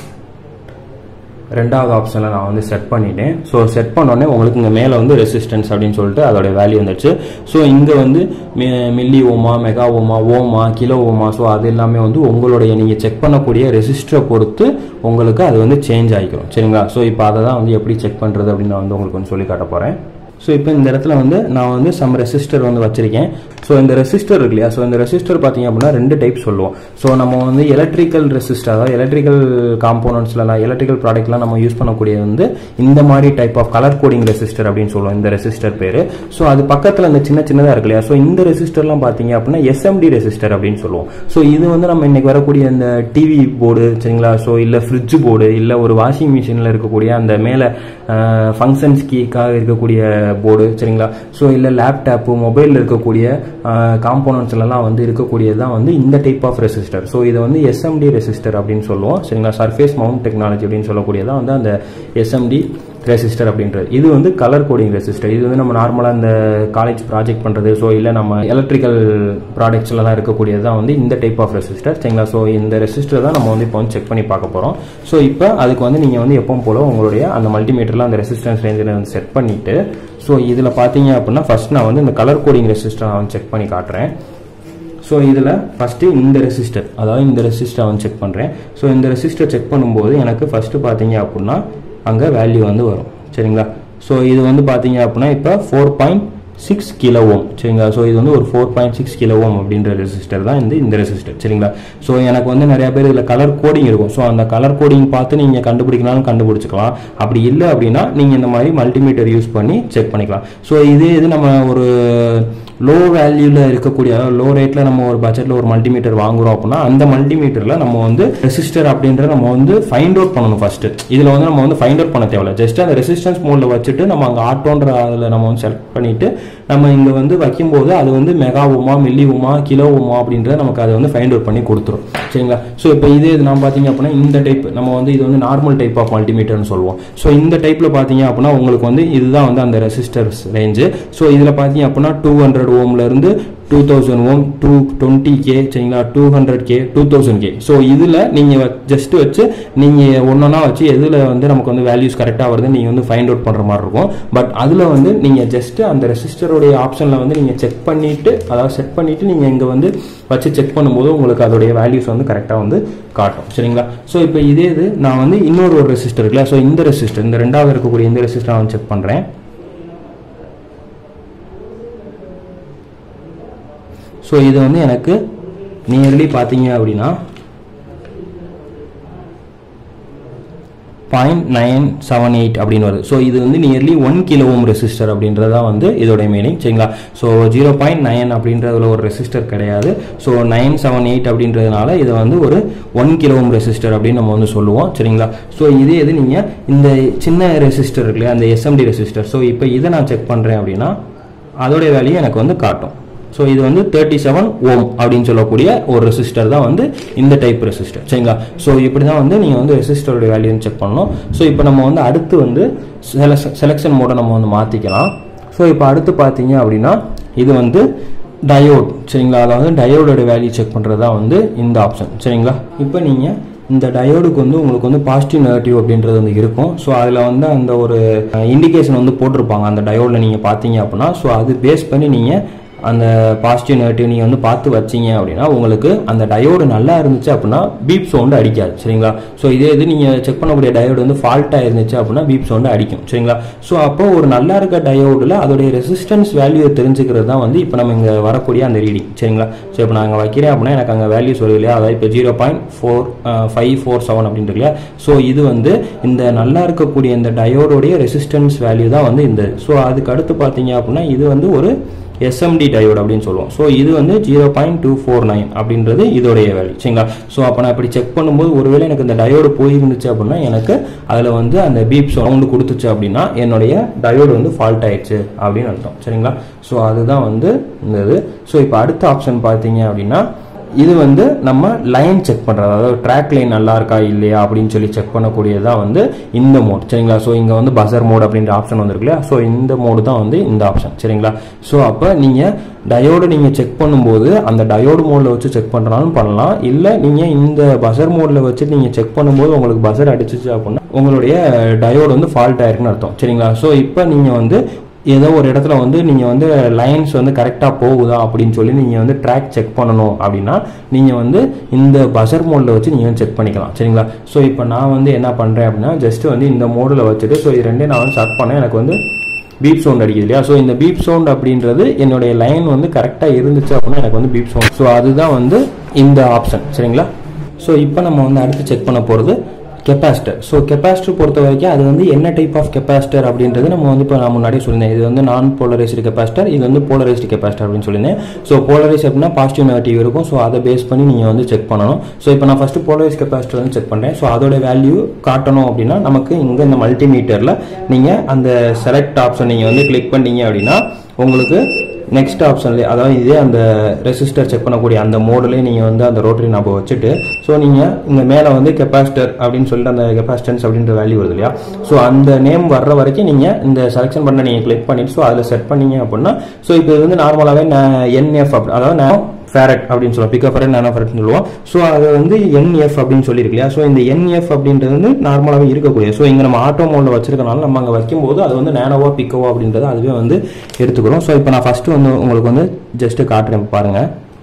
ரெண்டாவது ஆப்ஷனில் நான் வந்து செட் பண்ணிட்டேன் ஸோ செட் பண்ணோடனே உங்களுக்கு இங்கே மேலே வந்து ரெசிஸ்டன்ஸ் அப்படின்னு சொல்லிட்டு அதோட வேல்யூ வந்துடுச்சு ஸோ இங்கே வந்து மில்லி ஓமா மெகா ஓமா ஓமா கிலோ ஓமா ஸோ அது எல்லாமே வந்து உங்களுடைய நீங்கள் செக் பண்ணக்கூடிய ரெசிஸ்டரை பொறுத்து உங்களுக்கு அது வந்து சேஞ்ச் ஆகிக்கும் சரிங்களா ஸோ இப்போ அதை தான் வந்து எப்படி செக் பண்ணுறது அப்படின்னு நான் வந்து உங்களுக்கு வந்து சொல்லி காட்ட போகிறேன் ஸோ இப்போ இந்த இடத்துல வந்து நான் வந்து சம் ரெசிஸ்டர் வந்து வச்சிருக்கேன் ஸோ இந்த ரெசிஸ்டர் இருக்கு இல்லையா ஸோ இந்த ரெசிஸ்டர் பார்த்தீங்க அப்படின்னா ரெண்டு டைப் சொல்லுவோம் ஸோ நம்ம வந்து எலக்ட்ரிக்கல் ரெசிஸ்டர் அதாவது எலக்ட்ரிக்கல் காம்போனன்ட்ஸ்லாம் எலக்ட்ரிக்கல் ப்ராடக்ட்லாம் நம்ம யூஸ் பண்ணக்கூடியது வந்து இந்த மாதிரி type of colour coding resistor அப்படின்னு சொல்லுவோம் இந்த ரெசிஸ்டர் பேர் ஸோ அது பக்கத்தில் இந்த சின்ன சின்னதாக இருக்கு இல்லையா ஸோ இந்த ரெசிஸ்டர்லாம் பார்த்தீங்க அப்படின்னா எஸ்எம்டி ரெசிஸ்டர் அப்படின்னு சொல்லுவோம் ஸோ இது வந்து நம்ம இன்னைக்கு வரக்கூடிய இந்த டிவி போர்டு சரிங்களா ஸோ இல்லை ஃப்ரிட்ஜ் போர்டு இல்லை ஒரு வாஷிங் மிஷினில் இருக்கக்கூடிய அந்த மேலே ஃபங்க்ஷன்ஸ் கீக்காக இருக்கக்கூடிய போர்டு சரிங்களா ஸோ இல்லை லேப்டாப்பு மொபைலில் இருக்கக்கூடிய காம்போனன்ட்ஸ்லாம் வந்து இருக்கக்கூடியது தான் வந்து இந்த டைப் ஆஃப் ரெசிஸ்டர் ஸோ இதை வந்து எஸ்எம்டி ரெசிஸ்டர் அப்படின்னு சொல்லுவோம் சரிங்களா சர்ஃபேஸ் மவுண்ட் டெக்னாலஜி அப்படின்னு சொல்லக்கூடியதான் வந்து அந்த எஸ்எம்டி ரெசிஸ்டர் அப்படின்றது இது வந்து கலர் கோடிங் ரெசிஸ்டர் இது வந்து நம்ம நார்மலாக இந்த காலேஜ் ப்ராஜெக்ட் பண்ணுறது ஸோ இல்லை நம்ம எலக்ட்ரிக்கல் ப்ராடக்ட்ஸ்லாம் இருக்கக்கூடியது தான் வந்து இந்த டைப் ஆஃப் ரெசிஸ்டர் சரிங்களா ஸோ இந்த ரெசிஸ்டர் தான் நம்ம வந்து இப்போ வந்து செக் பண்ணி பார்க்க போகிறோம் ஸோ இப்போ அதுக்கு வந்து நீங்கள் வந்து எப்பவும் போல உங்களுடைய அந்த மல்டிமீட்டரில் அந்த ரெசிஸ்டன்ஸ் ரேஞ்சில் வந்து செட் பண்ணிவிட்டு ஸோ இதில் பார்த்தீங்க அப்படின்னா ஃபர்ஸ்ட் நான் வந்து இந்த கலர் கோடிங் ரெசிஸ்டர் நான் வந்து செக் பண்ணி காட்டுறேன் ஸோ ஸோ இதில் ஃபஸ்ட்டு இந்த ரெசிஸ்டர் அதாவது இந்த ரெசிஸ்டர் வந்து செக் பண்ணுறேன் ஸோ இந்த ரெசிஸ்டர் செக் பண்ணும்போது எனக்கு ஃபஸ்ட்டு பார்த்தீங்க அப்படின்னா அங்கே வேல்யூ வந்து வரும் சரிங்களா ஸோ இது வந்து பார்த்தீங்க அப்படின்னா இப்போ four point six kilo ohm சரிங்களா ஸோ இது வந்து ஒரு four point six kilo ohm அப்படின்ற ரெசிஸ்டர் தான் இந்த இந்த ரெசிஸ்டர் சரிங்களா ஸோ எனக்கு வந்து நிறைய பேர் இதில் கலர் கோடிங் இருக்கும் ஸோ அந்த கலர் கோடிங் பார்த்து நீங்கள் கண்டுபிடிக்கலாம்னு கண்டுபிடிச்சிக்கலாம் அப்படி இல்லை அப்படின்னா நீங்கள் இந்த மாதிரி மல்டிமீட்டர் யூஸ் பண்ணி செக் பண்ணிக்கலாம் ஸோ இதே இது நம்ம ஒரு லோ வேல்யூவில் இருக்கக்கூடிய லோ ரேட்டில் நம்ம ஒரு பட்ஜெட்டில் ஒரு மல்டிமீட்டர் வாங்குறோம் அப்படின்னா அந்த மல்டிமீட்டரில் நம்ம வந்து ரெசிஸ்டர் அப்படின்ற நம்ம வந்து ஃபைண்ட் அவுட் பண்ணணும் ஃபர்ஸ்ட் இதில் வந்து நம்ம வந்து ஃபைண்ட் அவுட் பண்ண தேவையில்ல ஜஸ்ட் அந்த ரெசிஸ்டன்ஸ் மோடில் வச்சுட்டு நம்ம அங்கே ஆட்டோன்ற அதில் நம்ம வந்து செலக்ட் பண்ணிட்டு நம்ம இங்கே வந்து வைக்கும்போது அது வந்து mega ohm milli ohm kilo ohm அப்படின்றத நமக்கு அதை வந்து ஃபைண்ட் அவுட் பண்ணி கொடுத்துரும் சரிங்களா ஸோ இப்போ இது இது நான் பார்த்தீங்க அப்படின்னா இந்த டைப் நம்ம வந்து இது வந்து நார்மல் டைப் ஆஃப் மல்டிமீட்டர்னு சொல்லுவோம் ஸோ இந்த டைப்பில் பார்த்தீங்க அப்படின்னா உங்களுக்கு வந்து இதுதான் வந்து அந்த ரெசிஸ்டர்ஸ் ரேஞ்சு ஸோ இதில் பார்த்தீங்க அப்படின்னா டூ ஹண்ட்ரட் ஓம்ல இருந்து two thousand ohm two twenty K சரிங்களா two hundred K two thousand K so இதில் நீங்கள் ஜஸ்ட் வச்சு நீங்கள் ஒன்றா வச்சு எதில் வந்து நமக்கு வந்து வேல்யூஸ் கரெக்டாக வருது நீங்கள் வந்து ஃபைண்ட் அவுட் பண்ணுற மாதிரி இருக்கும் பட் அதில் வந்து நீங்கள் ஜஸ்ட் அந்த ரெசிஸ்டருடைய ஆப்ஷனில் வந்து நீங்கள் செக் பண்ணிவிட்டு அதாவது செட் பண்ணிவிட்டு நீங்கள் இங்கே வந்து வச்சு செக் பண்ணும்போது உங்களுக்கு அதோடைய வேல்யூஸ் வந்து கரெக்டாக வந்து காட்டும் சரிங்களா ஸோ இப்போ இதே இது நான் வந்து இன்னொரு ஒரு ரெசிஸ்டர் இருக்குல்ல ஸோ இந்த ரெசிஸ்டர் இந்த ரெண்டாவது இருக்கக்கூடிய இந்த ரெசிஸ்டர் நான் செக் பண்ணுறேன் ஸோ இது வந்து எனக்கு நியர்லி பார்த்தீங்க அப்படின்னா பாயிண்ட் நைன் செவன் எயிட் அப்படின்னு வருது ஸோ இது வந்து nearly one kilo ohm resistor அப்படின்றது தான் வந்து இதோட மீனிங் சரிங்களா ஸோ ஜீரோ பாயிண்ட் நைன் அப்படின்றதுல ஒரு ரெசிஸ்டர் கிடையாது ஸோ நைன் செவன் எயிட் அப்படின்றதுனால இதை வந்து ஒரு ஒன் கிலோ ஓம் ரெசிஸ்டர் அப்படின்னு நம்ம வந்து சொல்லுவோம் சரிங்களா ஸோ இதே இது நீங்கள் இந்த சின்ன ரெசிஸ்டர் இருக்கு இல்லையா அந்த எஸ்எம்டி ரெசிஸ்டர் ஸோ இப்போ இதை நான் செக் பண்ணுறேன் அப்படின்னா அதோடைய வேல்யூ எனக்கு வந்து காட்டும் ஸோ இது வந்து தேர்ட்டி செவன் ஓம் அப்படின்னு சொல்லக்கூடிய ஒரு ரெசிஸ்டர் தான் வந்து இந்த டைப் ரெசிஸ்டர் சரிங்களா ஸோ இப்படி தான் வந்து நீங்கள் வந்து ரெசிஸ்டருடைய வேல்யூ செக் பண்ணணும் ஸோ இப்போ நம்ம வந்து அடுத்து வந்து செலெக்ஷன் மோடை நம்ம வந்து மாற்றிக்கலாம் ஸோ இப்போ அடுத்து பார்த்தீங்க அப்படின்னா இது வந்து டயோட் சரிங்களா அதாவது டயோடோட வேல்யூ செக் பண்ணுறது தான் வந்து இந்த ஆப்ஷன் சரிங்களா இப்போ நீங்கள் இந்த டயோடுக்கு வந்து உங்களுக்கு வந்து பாசிட்டிவ் நெகட்டிவ் அப்படின்றது வந்து இருக்கும் ஸோ அதில் வந்து அந்த ஒரு இண்டிகேஷன் வந்து போட்டிருப்பாங்க அந்த டயோடில் நீங்கள் பார்த்தீங்க அப்படின்னா ஸோ அது பேஸ் பண்ணி நீங்கள் அந்த பாசிட்டிவ் நெகட்டிவ் நீங்கள் வந்து பார்த்து வச்சீங்க அப்படின்னா உங்களுக்கு அந்த டயோடு நல்லா இருந்துச்சு அப்படின்னா பீப் சவுண்டு அடிக்காது சரிங்களா ஸோ இதே இது நீங்கள் செக் பண்ணக்கூடிய டயோடு வந்து ஃபால்ட்டாக இருந்துச்சு அப்படின்னா பீப் சவுண்டு அடிக்கும் சரிங்களா ஸோ அப்போ ஒரு நல்லா இருக்க டயோடில் அதோடைய ரெசிஸ்டன்ஸ் வேல்யூ தெரிஞ்சுக்கிறது தான் வந்து இப்போ நம்ம இங்கே வரக்கூடிய அந்த ரீடிங் சரிங்களா ஸோ இப்போ நான் அங்கே வைக்கிறேன் அப்படின்னா எனக்கு அங்கே வேல்யூஸ் வருது இல்லையா அதாவது இப்போ zero point four five four seven அப்படின்ட்டு இல்லையா ஸோ இது வந்து இந்த நல்லா இருக்கக்கூடிய இந்த டயோடோடைய ரெசிஸ்டன்ஸ் வேல்யூ தான் வந்து இந்த ஸோ அதுக்கு அடுத்து பார்த்தீங்க அப்படின்னா இது வந்து ஒரு எஸ்எம்டி டயோடு அப்படின்னு சொல்லுவோம் ஸோ இது வந்து zero point two four nine அப்படின்றது இதோடைய வேல்யூ சரிங்களா ஸோ அப்போ நான் இப்படி செக் பண்ணும்போது ஒருவேளை எனக்கு இந்த டயோடு போயிருந்துச்சு அப்படின்னா எனக்கு அதில் வந்து அந்த பீப் சவுண்டு கொடுத்துச்சு அப்படின்னா என்னுடைய டயோடு வந்து ஃபால்ட் ஆயிடுச்சு அப்படின்னு அர்த்தம் சரிங்களா ஸோ அதுதான் வந்து இந்த இது ஸோ இப்போ அடுத்த ஆப்ஷன் பார்த்தீங்க அப்படின்னா இது வந்து நம்ம லைன் செக் பண்ணுறது அதாவது ட்ராக் லைன் நல்லா இருக்கா இல்லையா அப்படின்னு சொல்லி செக் பண்ணக்கூடியது தான் வந்து இந்த மோட் சரிங்களா ஸோ இங்கே வந்து பசர் மோட் அப்படின்ற ஆப்ஷன் வந்துருக்கு இல்லையா ஸோ இந்த மோடு தான் வந்து இந்த ஆப்ஷன் சரிங்களா ஸோ அப்போ நீங்கள் டயோடு நீங்கள் செக் பண்ணும்போது அந்த டயோடு மோடில் வச்சு செக் பண்ணுறாலும் பண்ணலாம் இல்லை நீங்கள் இந்த பசர் மோடில் வச்சு நீங்கள் செக் பண்ணும்போது உங்களுக்கு பசர் அடிச்சிச்சு அப்படின்னா உங்களுடைய டயோடு வந்து ஃபால்ட் ஆயிருக்குன்னு அர்த்தம் சரிங்களா ஸோ இப்போ நீங்கள் வந்து ஏதோ ஒரு இடத்துல வந்து நீங்கள் வந்து லைன்ஸ் வந்து கரெக்டாக போகுதா அப்படின்னு சொல்லி நீங்கள் வந்து ட்ராக் செக் பண்ணணும் அப்படின்னா நீங்கள் வந்து இந்த பசர் மோடில் வச்சு நீங்கள் செக் பண்ணிக்கலாம் சரிங்களா ஸோ இப்போ நான் வந்து என்ன பண்ணுறேன் அப்படின்னா ஜஸ்ட் வந்து இந்த மோடில் வச்சுட்டு ஸோ இது ரெண்டே நான் வந்து செக் பண்ணேன் எனக்கு வந்து பீப் சவுண்ட் அடிக்குது இல்லையா ஸோ இந்த பீப் சவுண்ட் அப்படின்றது என்னுடைய லைன் வந்து கரெக்டாக இருந்துச்சு அப்படின்னா எனக்கு வந்து பீப் சவுண்ட் ஸோ அதுதான் வந்து இந்த ஆப்ஷன் சரிங்களா ஸோ இப்போ நம்ம வந்து அடுத்து செக் பண்ண போகிறது கெப்பாசிட்டர் ஸோ கெப்பாசிட்டர் பொறுத்த வரைக்கும் அது வந்து என்ன டைப் ஆஃப் கெப்பாசிட்டர் அப்படின்றது நம்ம வந்து இப்போ நான் முன்னாடி சொல்லியிருந்தேன் இது வந்து நான் போலரைஸ்டு கெப்பாசிட்டர் இது வந்து போலரைஸ்டு கெப்பாசிட்டர் அப்படின்னு சொல்லியிருந்தேன் ஸோ போலரைஸ் அப்படின்னா பாசிட்டிவ் நெகட்டிவ் இருக்கும் ஸோ அதை பேஸ் பண்ணி நீங்கள் வந்து செக் பண்ணணும் ஸோ இப்போ நான் ஃபஸ்ட்டு போலரைஸ் கெப்பாசிட்டர் வந்து செக் பண்ணுறேன் ஸோ அதோட வேல்யூ காட்டணும் அப்படின்னா நமக்கு இங்கே இந்த மல்டிமீட்டரில் நீங்கள் அந்த செலக்ட் ஆப்ஷன் நீங்கள் வந்து கிளிக் பண்ணீங்க அப்படின்னா உங்களுக்கு நெக்ஸ்ட் ஆப்ஷன்லேயே அதாவது இதே அந்த ரெசிஸ்டர் செக் பண்ணக்கூடிய அந்த மோட்லேயே நீங்கள் வந்து அந்த ரோட்டரி நாபை வச்சுட்டு ஸோ நீங்கள் இங்கே மேலே வந்து கெப்பாசிட்டர் அப்படின்னு சொல்லிட்டு அந்த கெப்பாசிட்டன்ஸ் அப்படின்ற வேல்யூ வருது இல்லையா ஸோ அந்த நேம் வர்ற வரைக்கும் நீங்கள் இந்த செலெக்ஷன் பண்ண நீங்கள் கிளிக் பண்ணிட்டு ஸோ அதில் செட் பண்ணீங்க அப்படின்னா ஸோ இப்போ இது வந்து நார்மலாகவே என்எஃப் அப்படி அதாவது நான் ஃபேரட் அப்படின்னு சொல்லுவோம் பிக்கப் ஃபேரட் நானோ ஃபேரட்னு சொல்லுவோம் ஸோ அது வந்து என்எஃப் அப்படின்னு சொல்லியிருக்கு இல்லையா ஸோ இந்த என்எஃப் அப்படின்றது வந்து நார்மலாகவே இருக்கக்கூடிய ஸோ இங்கே நம்ம ஆட்டோ மோடில் வச்சிருக்கனால நம்ம அங்கே வைக்கும்போது அது வந்து நேனோவா பிக்கோவா அப்படின்றது அதுவே வந்து எடுத்துக்கிறோம் ஸோ இப்போ நான் ஃபஸ்ட்டு வந்து உங்களுக்கு வந்து ஜஸ்ட்டு காட்டுறேன் பாருங்கள்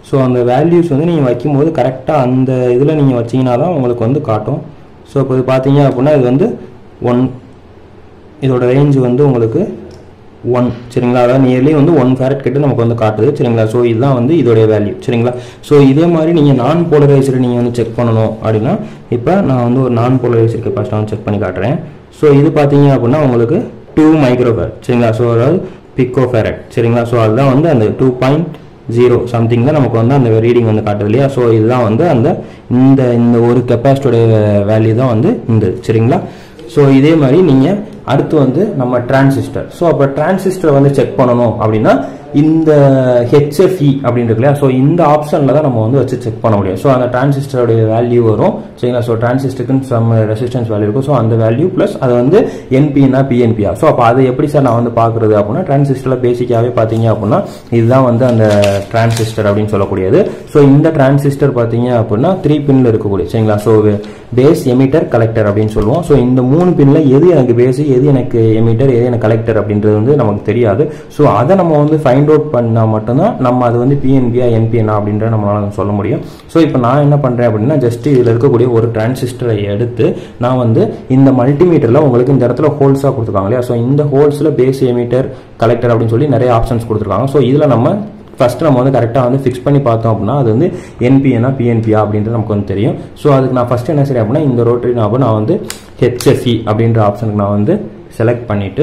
ஸோ அந்த வேல்யூஸ் வந்து நீங்கள் வைக்கும்போது கரெக்டாக அந்த இதில் நீங்கள் வச்சீங்கன்னா தான் உங்களுக்கு வந்து காட்டும் ஸோ இப்போ இது பார்த்தீங்க அப்படின்னா இது வந்து ஒன் இதோட ரேஞ்ச் வந்து உங்களுக்கு ஒன் சரிங்களா அதாவது நியர்லி வந்து ஒன் ஃபேரட் கிட்ட நமக்கு வந்து காட்டுது சரிங்களா ஸோ இதுதான் வந்து இதோடைய வேல்யூ சரிங்களா ஸோ இதே மாதிரி நீங்கள் நான் போலரைசரை நீங்கள் வந்து செக் பண்ணணும் அப்படின்னா இப்போ நான் வந்து ஒரு நான் போலரைசர் கெப்பாசிட்டி வந்து செக் பண்ணி காட்டுறேன் ஸோ இது பார்த்தீங்க அப்படின்னா உங்களுக்கு டூ மைக்ரோஃபேரட் சரிங்களா ஸோ அதாவது பிக்கோ ஃபேரட் சரிங்களா ஸோ அதுதான் வந்து அந்த டூ பாயிண்ட் ஜீரோ சம்திங் தான் நமக்கு வந்து அந்த ரீடிங் வந்து காட்டுது இல்லையா ஸோ இதுதான் வந்து அந்த இந்த இந்த ஒரு கெப்பாசிட்டியோட வேல்யூ தான் வந்து இந்த சரிங்களா ஸோ இதே மாதிரி நீங்கள் அடுத்து வந்து நம்ம டிரான்சிஸ்டர் ஸோ அப்போ டிரான்சிஸ்டரை வந்து செக் பண்ணணும் அப்படின்னா இந்த ஹெச்எஃப்இ அப்படின்னு இருக்கு இல்லையா ஸோ இந்த ஆப்ஷனில் தான் நம்ம வந்து வச்சு செக் பண்ண முடியும் ஸோ அந்த டிரான்சிஸ்டருடைய வேல்யூ வரும் சரிங்களா ஸோ டிரான்சிஸ்டருக்குன்னு சம் ரெசிஸ்டன்ஸ் வேல்யூ இருக்கும் ஸோ அந்த வேல்யூ ப்ளஸ் அது வந்து என்பினா பிஎன்பியா ஸோ அப்போ அதை எப்படி சார் நான் வந்து பார்க்குறது அப்படின்னா டிரான்சிஸ்டரில் பேசிக்காகவே பார்த்தீங்க அப்படின்னா இதுதான் வந்து அந்த டிரான்சிஸ்டர் அப்படின்னு சொல்லக்கூடியது ஸோ இந்த டிரான்சிஸ்டர் பார்த்தீங்க அப்படின்னா த்ரீ பின்ல இருக்கக்கூடிய சரிங்களா ஸோ பேஸ் எமிட்டர் கலெக்டர் அப்படின்னு சொல்லுவோம் ஸோ இந்த மூணு பின்ல எது எனக்கு பேஸ் எது எனக்கு எமிட்டர் எது எனக்கு கலெக்டர் அப்படின்றது வந்து நமக்கு தெரியாது ஸோ அதை நம்ம வந்து ஃபைண்ட் அவுட் பண்ணால் மட்டும்தான் நம்ம அது வந்து பிஎன்பியா என்பிஎனா அப்படின்றத நம்மளால சொல்ல முடியும் ஸோ இப்போ நான் என்ன பண்ணுறேன் அப்படின்னா ஜஸ்ட் இதில் இருக்கக்கூடிய ஒரு டிரான்சிஸ்டரை எடுத்து நான் வந்து இந்த மல்டிமீட்டரில் உங்களுக்கு இந்த இடத்துல ஹோல்ஸாக கொடுத்துருக்காங்க இல்லையா ஸோ இந்த ஹோல்ஸில் பேஸ் எமிட்டர் கலெக்டர் அப்படின்னு சொல்லி நிறைய ஆப்ஷன்ஸ் கொடுத்துருக்காங்க ஸோ இதில் நம்ம ஃபஸ்ட்டு நம்ம வந்து கரெக்டாக வந்து ஃபிக்ஸ் பண்ணி பார்த்தோம் அப்படின்னா அது வந்து என்பிஎனா பிஎன்பியா அப்படின்றது நமக்கு வந்து தெரியும் ஸோ அதுக்கு நான் ஃபஸ்ட்டு என்ன சரி அப்படின்னா இந்த ரோட்டரி நாபை நான் வந்து ஹெச்எஃப்இ அப்படின்ற ஆப்ஷனுக்கு நான் வந்து செலக்ட் பண்ணிவிட்டு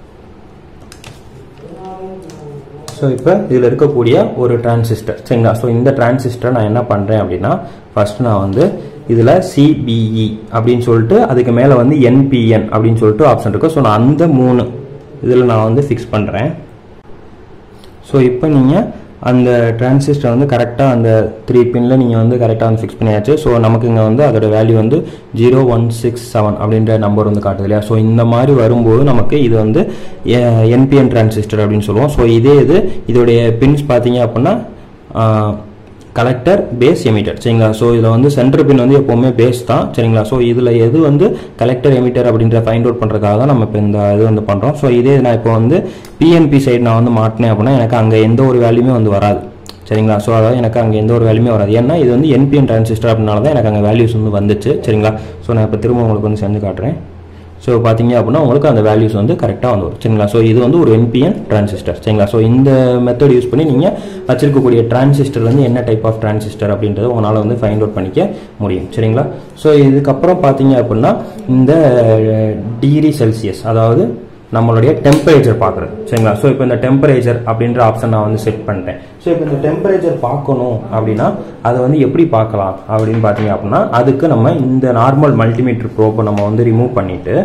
ஸோ இப்போ இதில் இருக்கக்கூடிய ஒரு டிரான்சிஸ்டர் சரிங்களா ஸோ இந்த டிரான்சிஸ்டரை நான் என்ன பண்ணுறேன் அப்படின்னா ஃபர்ஸ்ட் நான் வந்து இதில் சிபிஇ அப்படின்னு சொல்லிட்டு அதுக்கு மேலே வந்து என்பிஎன் அப்படின்னு சொல்லிட்டு ஆப்ஷன் இருக்கு ஸோ நான் அந்த மூணு இதில் நான் வந்து ஃபிக்ஸ் பண்ணுறேன் ஸோ இப்போ நீங்கள் அந்த டிரான்சிஸ்டர் வந்து கரெக்டாக அந்த த்ரீ பின்னில் நீங்கள் வந்து கரெக்டாக வந்து ஃபிக்ஸ் பண்ணியாச்சு ஸோ நமக்கு இங்கே வந்து அதோட வேல்யூ வந்து ஜீரோ ஒன் சிக்ஸ் செவன் அப்படின்ற நம்பர் வந்து காட்டுது இல்லையா ஸோ இந்த மாதிரி வரும்போது நமக்கு இது வந்து என்பிஎன் டிரான்சிஸ்டர் அப்படின்னு சொல்லுவோம் ஸோ இதே இது இதோடைய பின்ஸ் பார்த்தீங்க அப்படின்னா கலெக்டர் பேஸ் எமிட்டர் சரிங்களா ஸோ இதில் வந்து சென்டர் பின் வந்து எப்போவுமே பேஸ் தான் சரிங்களா ஸோ இதில் எது வந்து கலெக்டர் எமிட்டர் அப்படின்ற ஃபைண்ட் அவுட் பண்ணுறதுக்காக தான் நம்ம இப்போ இந்த இது வந்து பண்ணுறோம் ஸோ இதே நான் இப்போ வந்து பிஎன்பி சைடு நான் வந்து மாட்டினேன் அப்படின்னா எனக்கு அங்கே எந்த ஒரு வேல்யூமே வந்து வராது சரிங்களா ஸோ அதாவது எனக்கு அங்கே எந்த ஒரு வேல்யூமே வராது ஏன்னா இது வந்து என்பிஎன் டிரான்சிஸ்டர் அப்படினால தான் எனக்கு அங்கே வேல்யூஸ் வந்து வந்துச்சு சரிங்களா ஸோ நான் இப்போ திரும்ப உங்களுக்கு வந்து செஞ்சு காட்டுறேன் ஸோ பார்த்தீங்க அப்படின்னா உங்களுக்கு அந்த வேல்யூஸ் வந்து கரெக்டாக வந்து வரும் சரிங்களா ஸோ இது வந்து ஒரு என்பிஎன் டிரான்சிஸ்டர் சரிங்களா ஸோ இந்த மெத்தட் யூஸ் பண்ணி நீங்கள் வச்சிருக்கக்கூடிய டிரான்சிஸ்டர் வந்து என்ன டைப் ஆஃப் டிரான்சிஸ்டர் அப்படின்றத உங்களால் வந்து ஃபைண்ட் அவுட் பண்ணிக்க முடியும் சரிங்களா ஸோ இதுக்கப்புறம் பார்த்தீங்க அப்படின்னா இந்த டிகிரி செல்சியஸ் அதாவது நம்மளுடைய டெம்பரேச்சர் பார்க்குறது சரிங்களா ஸோ இப்போ இந்த டெம்பரேச்சர் அப்படின்ற ஆப்ஷன் நான் வந்து செட் பண்ணிட்டேன் ஸோ இப்போ இந்த டெம்பரேச்சர் பார்க்கணும் அப்படின்னா அதை வந்து எப்படி பார்க்கலாம் அப்படின்னு பார்த்தீங்க அப்படின்னா அதுக்கு நம்ம இந்த நார்மல் மல்டிமீட்டர் ப்ரோப்பை நம்ம வந்து ரிமூவ் பண்ணிட்டு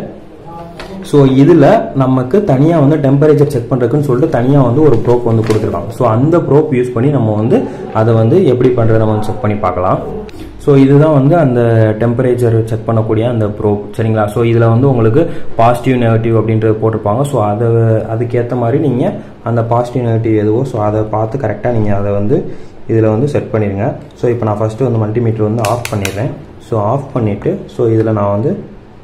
ஸோ இதில் நமக்கு தனியாக வந்து டெம்பரேச்சர் செக் பண்ணுறதுக்குன்னு சொல்லிட்டு தனியாக வந்து ஒரு ப்ரோப் வந்து கொடுத்துருக்காங்க ஸோ அந்த ப்ரோப் யூஸ் பண்ணி நம்ம வந்து அதை வந்து எப்படி பண்ணுறதை நம்ம வந்து செக் பண்ணி பார்க்கலாம் ஸோ இதுதான் வந்து அந்த டெம்பரேச்சர் செக் பண்ணக்கூடிய அந்த ப்ரோப் சரிங்களா ஸோ இதில் வந்து உங்களுக்கு பாசிட்டிவ் நெகட்டிவ் அப்படின்றது போட்டிருப்பாங்க ஸோ அதை அதுக்கேற்ற மாதிரி நீங்கள் அந்த பாசிட்டிவ் நெகட்டிவ் எதுவோ ஸோ அதை பார்த்து கரெக்டாக நீங்கள் அதை வந்து இதில் வந்து செட் பண்ணிடுங்க ஸோ இப்போ நான் ஃபஸ்ட்டு வந்து மல்டிமீட்டர் வந்து ஆஃப் பண்ணிடுறேன் ஸோ ஆஃப் பண்ணிவிட்டு ஸோ இதில் நான் வந்து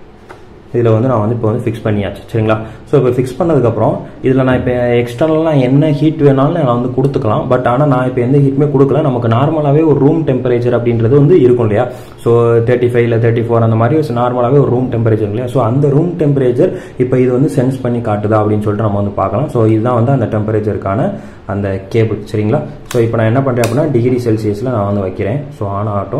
இதில் வந்து நான் வந்து இப்போ வந்து ஃபிக்ஸ் பண்ணியாச்சு சரிங்களா ஸோ இப்போ ஃபிக்ஸ் பண்ணதுக்கப்புறம் இதில் நான் இப்போ எக்ஸ்டர்னலாக என்ன ஹீட் வேணாலும் நான் வந்து கொடுத்துக்கலாம் பட் ஆனால் நான் இப்போ எந்த ஹீட்டுமே கொடுக்கல நமக்கு நார்மலாகவே ஒரு ரூம் டெம்பரேச்சர் அப்படின்றது வந்து இருக்கும் இல்லையா ஸோ தேர்ட்டி ஃபைவ் இல்லை தேர்ட்டி ஃபோர் அந்த மாதிரி நார்மலாகவே ஒரு ரூம் டெம்பரேச்சர் இல்லையா ஸோ அந்த ரூம் டெம்பரேச்சர் இப்போ இது வந்து சென்ஸ் பண்ணி காட்டுதா அப்படின்னு சொல்லிட்டு நம்ம வந்து பார்க்கலாம் ஸோ இதுதான் வந்து அந்த டெம்பரேச்சருக்கான அந்த கேபிள் சரிங்களா ஸோ இப்போ நான் என்ன பண்ணுறேன் அப்படின்னா டிகிரி செல்சியஸில் நான் வந்து வைக்கிறேன் ஸோ ஆன் ஆகட்டும்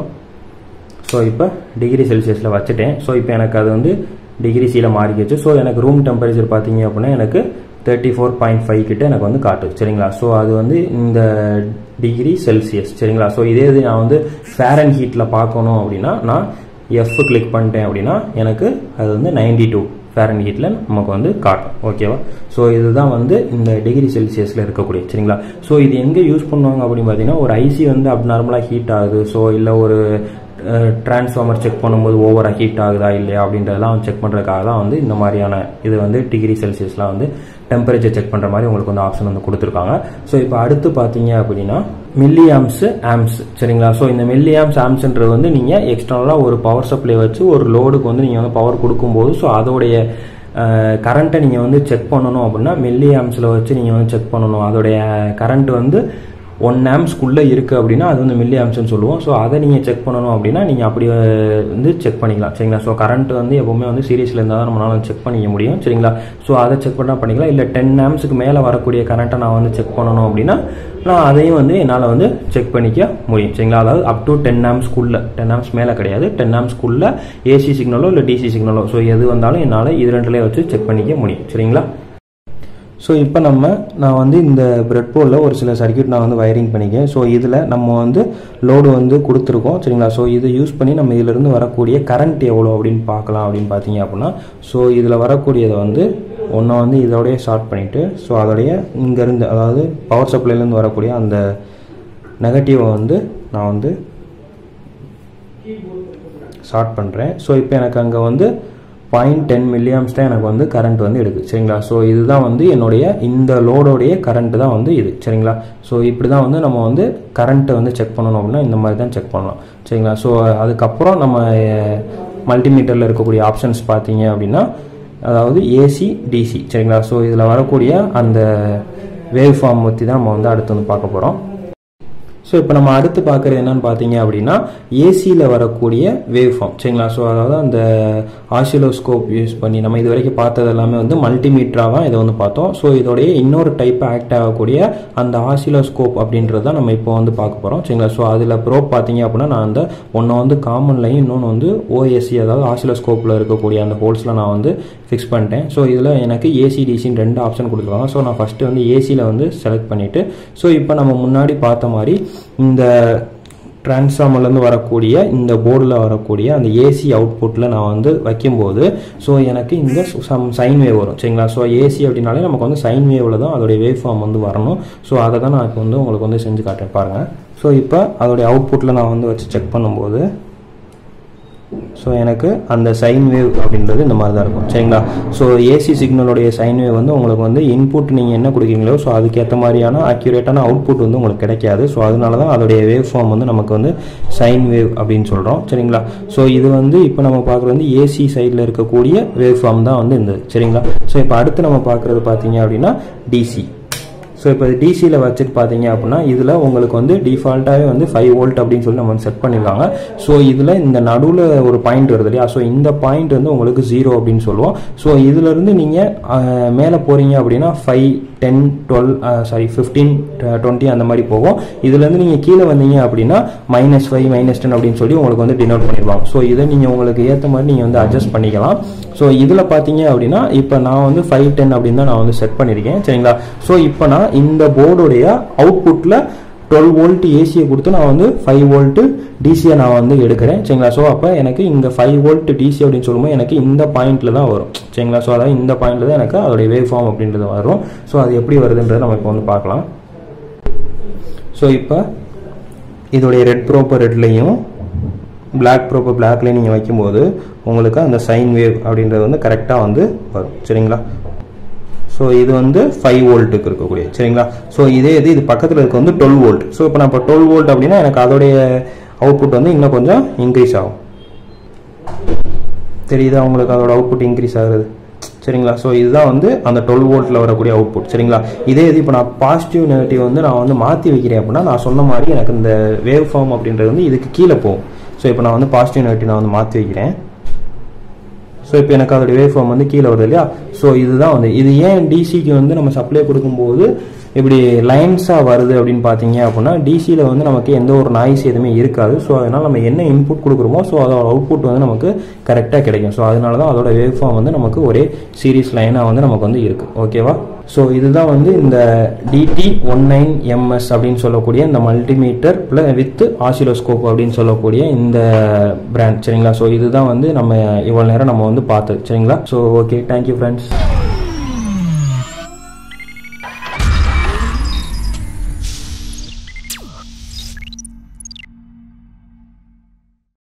ஸோ இப்போ டிகிரி செல்சியஸில் வச்சுட்டேன் ஸோ இப்போ எனக்கு அது வந்து டிகிரி சீல மாறிக்கிச்சு ஸோ எனக்கு ரூம் டெம்பரேச்சர் பார்த்தீங்க அப்படின்னா எனக்கு தேர்ட்டி ஃபோர் பாயிண்ட் ஃபைவ் கிட்ட எனக்கு வந்து காட்டுது சரிங்களா ஸோ அது வந்து இந்த டிகிரி செல்சியஸ் சரிங்களா ஸோ இதே இது நான் வந்து ஃபேரன் ஹீட்டில் பார்க்கணும் அப்படின்னா நான் எஃப் கிளிக் பண்ணிட்டேன் அப்படின்னா எனக்கு அது வந்து நைன்டி டூ ஃபேரன் ஹீட்டில் நமக்கு வந்து காட்டும் ஓகேவா ஸோ இதுதான் வந்து இந்த டிகிரி செல்சியஸில் இருக்கக்கூடிய சரிங்களா ஸோ இது எங்கே யூஸ் பண்ணுவாங்க அப்படின்னு பார்த்தீங்கன்னா ஒரு ஐசி வந்து அப்நார்மலாக ஹீட் ஆகுது ஸோ இல்லை ஒரு டிரான்ஸ்ஃபார்மர் செக் பண்ணும்போது ஓவராக ஹீட் ஆகுதா இல்லையா அப்படின்றதெல்லாம் செக் பண்ணுறதுக்காக தான் வந்து இந்த மாதிரியான இது வந்து டிகிரி செல்சியஸ்லாம் வந்து டெம்பரேச்சர் செக் பண்ணுற மாதிரி உங்களுக்கு வந்து ஆப்ஷன் வந்து கொடுத்துருக்காங்க ஸோ இப்போ அடுத்து பார்த்தீங்க அப்படின்னா மில்லி ஆம்ஸ் ஆம்ஸ் சரிங்களா ஸோ இந்த மில்லி ஆம்ஸ் ஆம்ஸ்ன்றது வந்து நீங்கள் எக்ஸ்டர்னலாக ஒரு பவர் சப்ளை வச்சு ஒரு லோடுக்கு வந்து நீங்கள் வந்து பவர் கொடுக்கும்போது ஸோ அதோடைய கரண்ட்டை நீங்கள் வந்து செக் பண்ணணும் அப்படின்னா மில்லி ஆம்ஸில் வச்சு நீங்கள் வந்து செக் பண்ணணும் அதோடைய கரண்ட் வந்து ஒன் ஆம்ஸ்க்குள்ளே இருக்குது அப்படின்னா அது வந்து மில்லி ஆம்ஸ்னு சொல்லுவோம் ஸோ அதை நீங்கள் செக் பண்ணணும் அப்படின்னா நீங்கள் அப்படி அஹ், வந்து செக் பண்ணிக்கலாம் சரிங்களா ஸோ கரண்ட் வந்து எப்போவுமே வந்து சீரியஸில் இருந்தால் தான் நம்மளால செக் பண்ணிக்க முடியும் சரிங்களா ஸோ அதை செக் பண்ணால் பண்ணிக்கலாம் இல்லை டென் ஆம்ஸுக்கு மேலே வரக்கூடிய கரண்ட்டை நான் வந்து செக் பண்ணணும் அப்படின்னா நான் அதையும் வந்து என்னால் வந்து செக் பண்ணிக்க முடியும் சரிங்களா அதாவது அப் டு டென் ஆம்ஸ்க்குள்ளே டென் ஆம்ஸ் மேலே கிடையாது டென் ஆம்ஸ்க்குள்ளே ஏசி சிக்னலோ இல்லை டிசி சிக்னலோ ஸோ எது வந்தாலும் என்னால் இது ரெண்டுலேயே வச்சு செக் பண்ணிக்க முடியும் சரிங்களா ஸோ இப்போ நம்ம நான் வந்து இந்த பிரெட் போர்டில் ஒரு சில சர்க்யூட் நான் வந்து வயரிங் பண்ணிக்கேன் ஸோ இதில் நம்ம வந்து லோடு வந்து கொடுத்துருக்கோம் சரிங்களா ஸோ இதை யூஸ் பண்ணி நம்ம இதிலிருந்து வரக்கூடிய கரண்ட் எவ்வளோ அப்படின்னு பார்க்கலாம் அப்படின்னு பார்த்தீங்க அப்படின்னா ஸோ இதில் வரக்கூடியதை வந்து ஒன்றை வந்து இதோடய ஷார்ட் பண்ணிவிட்டு ஸோ அதோடைய இங்கேருந்து அதாவது பவர் சப்ளைலேருந்து வரக்கூடிய அந்த நெகட்டிவை வந்து நான் வந்து ஷார்ட் பண்ணுறேன் ஸோ இப்போ எனக்கு அங்கே வந்து பாயிண்ட் டென் மில்லியம்ஸ் தான் எனக்கு வந்து கரண்ட் வந்து எடுக்குது சரிங்களா ஸோ இதுதான் வந்து என்னுடைய இந்த லோடோடைய கரண்ட் தான் வந்து இது சரிங்களா ஸோ இப்படி தான் வந்து நம்ம வந்து கரண்ட்டை வந்து செக் பண்ணணும் அப்படின்னா இந்த மாதிரி தான் செக் பண்ணலாம் சரிங்களா ஸோ அதுக்கப்புறம் நம்ம மல்டிமீட்டரில் இருக்கக்கூடிய ஆப்ஷன்ஸ் பார்த்தீங்க அப்படின்னா அதாவது ஏசி டிசி சரிங்களா ஸோ இதில் வரக்கூடிய அந்த வேவ் ஃபார்ம் பற்றி தான் நம்ம வந்து அடுத்து வந்து பார்க்க போகிறோம் ஸோ இப்போ நம்ம அடுத்து பார்க்குறது என்னன்னு பார்த்தீங்க அப்படின்னா ஏசியில் வரக்கூடிய வேவ் ஃபார்ம் சரிங்களா ஸோ அதாவது அந்த ஆசிலோஸ்கோப் யூஸ் பண்ணி நம்ம இது வரைக்கும் பார்த்தது எல்லாமே வந்து மல்டிமீட்டராக தான் இதை வந்து பார்த்தோம் ஸோ இதோடைய இன்னொரு டைப் ஆக்ட் ஆகக்கூடிய அந்த ஆசிலோஸ்கோப் அப்படின்றது தான் நம்ம இப்போ வந்து பார்க்க போகிறோம் சரிங்களா ஸோ அதில் ப்ரோப் பார்த்தீங்க அப்படின்னா நான் அந்த ஒன்று வந்து காமன்லையும் இன்னொன்று வந்து ஓஎஸ்சி அதாவது ஆசிலோஸ்கோப்பில் இருக்கக்கூடிய அந்த ஹோல்ஸில் நான் வந்து ஃபிக்ஸ் பண்ணிட்டேன் ஸோ இதில் எனக்கு ஏசி டிசின்னு ரெண்டு ஆப்ஷன் கொடுத்துருக்காங்க ஸோ நான் ஃபஸ்ட்டு வந்து ஏசியில் வந்து செலக்ட் பண்ணிவிட்டு ஸோ இப்போ நம்ம முன்னாடி பார்த்த மாதிரி இந்த டிரான்ஸ்ஃபார்மர்லேருந்து வரக்கூடிய இந்த போர்டில் வரக்கூடிய அந்த ஏசி அவுட்புட்டில் நான் வந்து வைக்கும்போது ஸோ எனக்கு இந்த சம் சைன் வேவ் வரும் சரிங்களா ஸோ ஏசி அப்படின்னாலே நமக்கு வந்து சைன் வேவில் தான் அதோடைய வேவ் ஃபார்ம் வந்து வரணும் ஸோ அதை தான் நான் இப்போ வந்து உங்களுக்கு வந்து செஞ்சு காட்டுறேன் பாருங்கள் ஸோ இப்போ அதோடைய அவுட்புட்டில் நான் வந்து வச்சு செக் பண்ணும்போது ஸோ எனக்கு அந்த சைன் வேவ் அப்படின்றது இந்த மாதிரி தான் இருக்கும் சரிங்களா ஸோ ஏசி சிக்னலுடைய சைன் வேவ் வந்து உங்களுக்கு வந்து இன்புட் நீங்கள் என்ன கொடுக்குறீங்களோ ஸோ அதுக்கேற்ற மாதிரியான அக்யூரேட்டான அவுட்புட் வந்து உங்களுக்கு கிடைக்காது ஸோ அதனால தான் அதோடைய வேவ் ஃபார்ம் வந்து நமக்கு வந்து சைன் வேவ் அப்படின்னு சொல்கிறோம் சரிங்களா ஸோ இது வந்து இப்போ நம்ம பார்க்குறது வந்து ஏசி சைடில் இருக்கக்கூடிய வேவ் ஃபார்ம் தான் வந்து இந்த சரிங்களா ஸோ இப்போ அடுத்து நம்ம பார்க்குறது பார்த்தீங்க அப்படின்னா டிசி ஸோ இப்போ டிசியில் வச்சுட்டு பார்த்தீங்க அப்படின்னா இதில் உங்களுக்கு வந்து டிஃபால்ட்டாகவே வந்து ஃபைவ் வோல்ட் அப்படின்னு சொல்லி நம்ம செட் பண்ணியிருக்காங்க ஸோ இதில் இந்த நடுவில் ஒரு பாயிண்ட் வருது இல்லையா ஸோ இந்த பாயிண்ட் வந்து உங்களுக்கு ஜீரோ அப்படின்னு சொல்லுவோம் ஸோ இதிலிருந்து நீங்கள் மேலே போகிறீங்க அப்படின்னா five ten twelve sorry fifteen twenty அந்த மாதிரி போகும் இதுலேருந்து நீங்கள் கீழே வந்தீங்க அப்படின்னா மைனஸ் ஃபைவ் மைனஸ் டென் அப்படின்னு சொல்லி உங்களுக்கு வந்து டினோட் பண்ணிடுவாங்க ஸோ இதை நீங்கள் உங்களுக்கு ஏற்ற மாதிரி நீங்கள் வந்து அட்ஜஸ்ட் பண்ணிக்கலாம் ஸோ இதில் பார்த்தீங்க அப்படின்னா இப்போ நான் வந்து ஃபைவ் டென் அப்படின்னு தான் நான் வந்து செட் பண்ணியிருக்கேன் சரிங்களா ஸோ இப்போ நான் இந்த போர்டுடைய அவுட்புட்டில் டுவெல் வோல்ட் ஏசியை கொடுத்து நான் வந்து ஃபைவ் வோல்ட்டு டிசியை நான் வந்து எடுக்கிறேன் சரிங்களா ஸோ அப்போ எனக்கு இங்கே ஃபைவ் வோல்ட் டிசி அப்படின்னு சொல்லும்போது எனக்கு இந்த பாயிண்ட்ல தான் வரும் சரிங்களா ஸோ அதாவது இந்த பாயிண்ட்ல தான் எனக்கு அதோடைய வேவ் ஃபார்ம் அப்படின்றது வரும் ஸோ அது எப்படி வருதுன்றதை நம்ம இப்போ வந்து பார்க்கலாம் ஸோ இப்போ இதோடைய ரெட் ப்ரோப்பர் ரெட்லையும் பிளாக் ப்ரோப்பர் பிளாக்லையும் நீங்கள் வைக்கும்போது உங்களுக்கு அந்த சைன் வேவ் அப்படின்றது வந்து கரெக்டாக வந்து வரும் சரிங்களா ஸோ இது வந்து ஃபைவ் வோல்ட்டுக்கு இருக்கக்கூடிய சரிங்களா ஸோ இதே இது இது பக்கத்தில் இருக்க வந்து டுவெல் வோல்ட் ஸோ இப்போ நான் இப்போ டுவெல் வோல்ட் அப்படின்னா எனக்கு அதோடைய அவுட்புட் வந்து இன்னும் கொஞ்சம் இன்க்ரீஸ் ஆகும் தெரியுதா உங்களுக்கு அதோட அவுட்புட் இன்க்ரீஸ் ஆகுறது சரிங்களா ஸோ இதுதான் வந்து அந்த டுவெல் வோல்ட்டில் வரக்கூடிய அவுட்புட் சரிங்களா இதே இது இப்போ நான் பாசிட்டிவ் நெகட்டிவ் வந்து நான் வந்து மாற்றி வைக்கிறேன் அப்படின்னா நான் சொன்ன மாதிரி எனக்கு இந்த வேவ் ஃபார்ம் அப்படின்றது வந்து இதுக்கு கீழே போகும் ஸோ இப்போ நான் வந்து பாசிட்டிவ் நெகட்டிவ் நான் வந்து மாற்றி வைக்கிறேன் ஸோ இப்போ எனக்கு அதோட வேவ் ஃபார்ம் வந்து கீழே வருது இல்லையா ஸோ இதுதான் வந்து இது ஏன் டிசிக்கு வந்து நம்ம சப்ளை கொடுக்கும்போது இப்படி லைன்ஸாக வருது அப்படின்னு பார்த்தீங்க அப்படின்னா டிசியில் வந்து நமக்கு எந்த ஒரு நாய்ஸ் எதுவுமே இருக்காது ஸோ அதனால் நம்ம என்ன இன்புட் கொடுக்குறோமோ ஸோ அதோட அவுட்புட் வந்து நமக்கு கரெக்டாக கிடைக்கும் ஸோ அதனால தான் அதோட வேவ் ஃபார்ம் வந்து நமக்கு ஒரே சீரிஸ் லைனாக வந்து நமக்கு வந்து இருக்குது ஓகேவா ஸோ இதுதான் வந்து இந்த டிடி ஒன் நைன் எம்எஸ் அப்படின்னு சொல்லக்கூடிய இந்த மல்டிமீட்டர் ப்ளஸ் வித் ஆசிலோஸ்கோப் அப்படின்னு சொல்லக்கூடிய இந்த பிராண்ட் சரிங்களா ஸோ இதுதான் வந்து நம்ம இவ்வளோ நேரம் நம்ம வந்து பார்த்தது சரிங்களா ஸோ ஓகே தேங்க்யூ ஃப்ரெண்ட்ஸ்